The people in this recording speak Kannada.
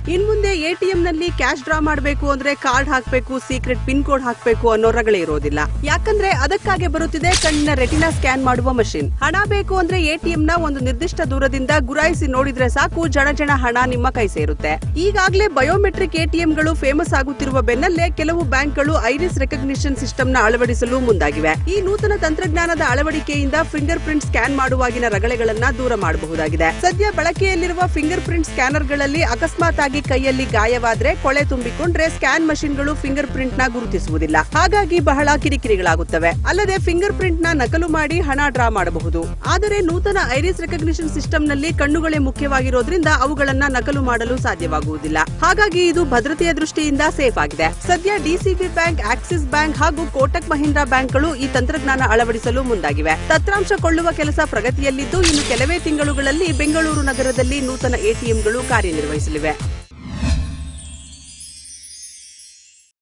ಇನ್ ಮುಂದೆ ಎಟಿಎಂ ನಲ್ಲಿ ಕ್ಯಾಶ್ ಡ್ರಾ ಮಾಡಬೇಕು ಅಂದ್ರೆ ಕಾರ್ಡ್ ಹಾಕ್ಬೇಕು ಸೀಕ್ರೆಟ್ ಪಿನ್ ಕೋಡ್ ಹಾಕ್ಬೇಕು ಅನ್ನೋ ರಗಳೆ ಇರೋದಿಲ್ಲ ಯಾಕಂದ್ರೆ ಅದಕ್ಕಾಗಿ ಬರುತ್ತಿದೆ ಕಣ್ಣಿನ ರೆಟಿನಾ ಸ್ಕ್ಯಾನ್ ಮಾಡುವ ಮಷಿನ್ ಹಣ ಬೇಕು ಅಂದ್ರೆ ಎಟಿಎಂ ನ ಒಂದು ನಿರ್ದಿಷ್ಟ ದೂರದಿಂದ ಗುರಾಯಿಸಿ ನೋಡಿದ್ರೆ ಸಾಕು ಜಣ ಜಣ ಹಣ ನಿಮ್ಮ ಕೈ ಸೇರುತ್ತೆ ಈಗಾಗಲೇ ಬಯೋಮೆಟ್ರಿಕ್ ಎಟಿಎಂಗಳು ಫೇಮಸ್ ಆಗುತ್ತಿರುವ ಬೆನ್ನಲ್ಲೇ ಕೆಲವು ಬ್ಯಾಂಕ್ಗಳು ಐರಿಸ್ ರೆಕಗ್ನಿಷನ್ ಸಿಸ್ಟಮ್ ನ ಅಳವಡಿಸಲು ಮುಂದಾಗಿವೆ ಈ ನೂತನ ತಂತ್ರಜ್ಞಾನದ ಅಳವಡಿಕೆಯಿಂದ ಫಿಂಗರ್ ಪ್ರಿಂಟ್ ಸ್ಕ್ಯಾನ್ ಮಾಡುವಾಗಿನ ರಗಳೆಗಳನ್ನ ದೂರ ಮಾಡಬಹುದಾಗಿದೆ ಸದ್ಯ ಬಳಕೆಯಲ್ಲಿರುವ ಫಿಂಗರ್ ಪ್ರಿಂಟ್ ಸ್ಕ್ಯಾನರ್ಗಳಲ್ಲಿ ಅಕಸ್ಮಾತ್ ಆಗಿ ಕೈಯಲ್ಲಿ ಗಾಯವಾದ್ರೆ ಕೊಳೆ ತುಂಬಿಕೊಂಡ್ರೆ ಸ್ಕ್ಯಾನ್ ಮಷಿನ್ಗಳು ಫಿಂಗರ್ ಪ್ರಿಂಟ್ ನ ಗುರುತಿಸುವುದಿಲ್ಲ ಹಾಗಾಗಿ ಬಹಳ ಕಿರಿಕಿರಿಗಳಾಗುತ್ತವೆ ಅಲ್ಲದೆ ಫಿಂಗರ್ ಪ್ರಿಂಟ್ ನ ನಕಲು ಮಾಡಿ ಹಣ ಡ್ರಾ ಮಾಡಬಹುದು ಆದರೆ ನೂತನ ಐರಿಸ್ ರೆಕಗ್ನಿಷನ್ ಸಿಸ್ಟಮ್ ನಲ್ಲಿ ಕಣ್ಣುಗಳೇ ಮುಖ್ಯವಾಗಿರೋದ್ರಿಂದ ಅವುಗಳನ್ನ ನಕಲು ಮಾಡಲು ಸಾಧ್ಯವಾಗುವುದಿಲ್ಲ ಹಾಗಾಗಿ ಇದು ಭದ್ರತೆಯ ದೃಷ್ಟಿಯಿಂದ ಸೇಫ್ ಆಗಿದೆ ಸದ್ಯ ಡಿಸಿಬಿ ಬ್ಯಾಂಕ್ ಆಕ್ಸಿಸ್ ಬ್ಯಾಂಕ್ ಹಾಗೂ ಕೋಟಕ್ ಮಹೀಂದ್ರಾ ಬ್ಯಾಂಕ್ಗಳು ಈ ತಂತ್ರಜ್ಞಾನ ಅಳವಡಿಸಲು ಮುಂದಾಗಿವೆ ತತ್ರಾಂಶ ಕೊಳ್ಳುವ ಕೆಲಸ ಪ್ರಗತಿಯಲ್ಲಿದ್ದು ಇನ್ನು ಕೆಲವೇ ತಿಂಗಳುಗಳಲ್ಲಿ ಬೆಂಗಳೂರು ನಗರದಲ್ಲಿ ನೂತನ ಎಟಿಎಂಗಳು ಕಾರ್ಯನಿರ್ವಹಿಸಲಿವೆ